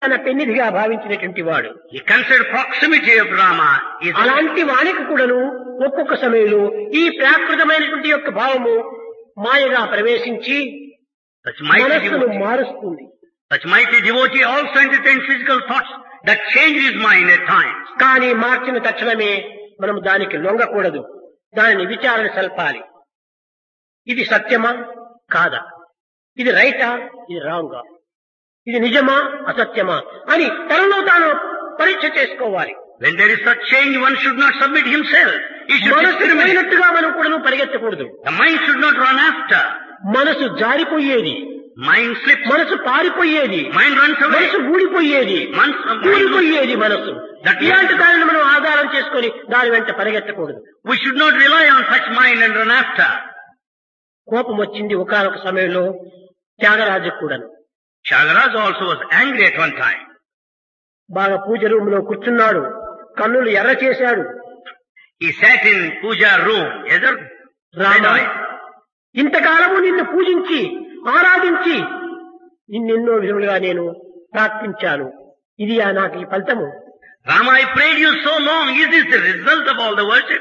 తన పెన్నిధిగా భావించినటువంటి వాడు He considered proximity of Rama is అలాంటి వానికి కూడాను ఒక్కొక్క సమయంలో ఈ ప్రాకృతమైనటువంటి యొక్క భావము మాయగా ప్రవేశించి such mighty మనస్సును devotee. మారుస్తుంది Such mighty devotee also entertains physical thoughts that change his mind at times. కానీ మార్చిన తక్షణమే మనం దానికి లొంగకూడదు దానిని విచారణ సల్పాలి ఇది సత్యమా కాదా ఇది రైటా ఇది రాంగా ఇది నిజమా అసత్యమా అని తనలో తాను పరీక్ష చేసుకోవాలి When there is such change, one should not submit himself. He should మనసు discriminate. పోయినట్టుగా మనం కూడా పరిగెత్తకూడదు The mind should not run after. మనసు జారిపోయేది Mind slips. మనసు పారిపోయేది Mind runs away. మనసు ఊడిపోయేది Mind, mind కూలిపోయేది మనసు That- ఇలాంటి దానిని మనం ఆధారం చేసుకొని దాని వెంట పరిగెత్తకూడదు We should not rely on such mind and run after. కోపం వచ్చింది ఒకనొక సమయంలో త్యాగరాజు కూడాను Shagaraj also was angry at one time. బాగా పూజ రూమ్ లో కూర్చున్నాడు కన్నులు ఎర్ర చేశాడు He sat in puja room. Either Rama ఇంతకాలము నిన్ను పూజించి ఆరాధించి నిన్నెన్నో విధములుగా నేను ప్రార్థించాను ఇది ఆ నాకు ఈ ఫలితము Rama, I prayed you so long. Is this the result of all the worship?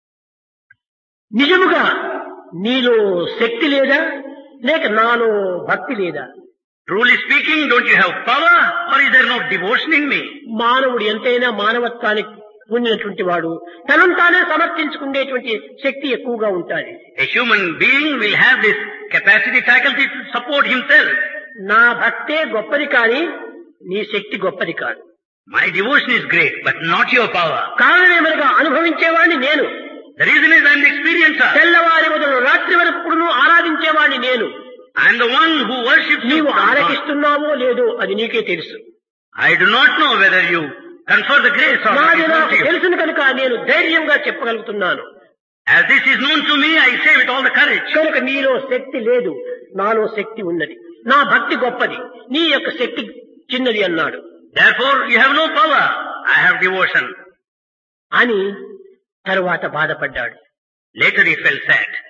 నిజముగా నీలో శక్తి లేదా లేక నాలో భక్తి లేదా Truly speaking, don't you have power or is there no devotion in me? మానవుడు ఎంతైనా మానవత్వానికి పొందినటువంటి వాడు తనను తానే సమర్థించుకునేటువంటి శక్తి ఎక్కువగా ఉంటుంది A human being will have this capacity, faculty to support himself. నా భక్తే గొప్పది కాని నీ శక్తి గొప్పది కాదు My devotion is great, but not your power. కారణమేమనగా అనుభవించేవాడిని నేను The reason is I'm the experiencer. తెల్లవారి మొదలు రాత్రి వరకు కూడాను ఆరాధించేవాడిని నేను I'm the one who worships you. నీవు from God. ఆలకిస్తున్నావో లేదో అది నీకే తెలుసు I do not know whether you confer the grace or not. నాది It's not నాకు to you. తెలుసును కనుక నేను ధైర్యంగా చెప్పగలుగుతున్నాను As this is known to me, I say with all the courage. కనుక నీలో శక్తి లేదు నాలో శక్తి ఉన్నది నా భక్తి గొప్పది నీ యొక్క శక్తి చిన్నది అన్నాడు Therefore, you have no power. I have devotion. అని తరువాత బాధపడ్డాడు Later he felt sad.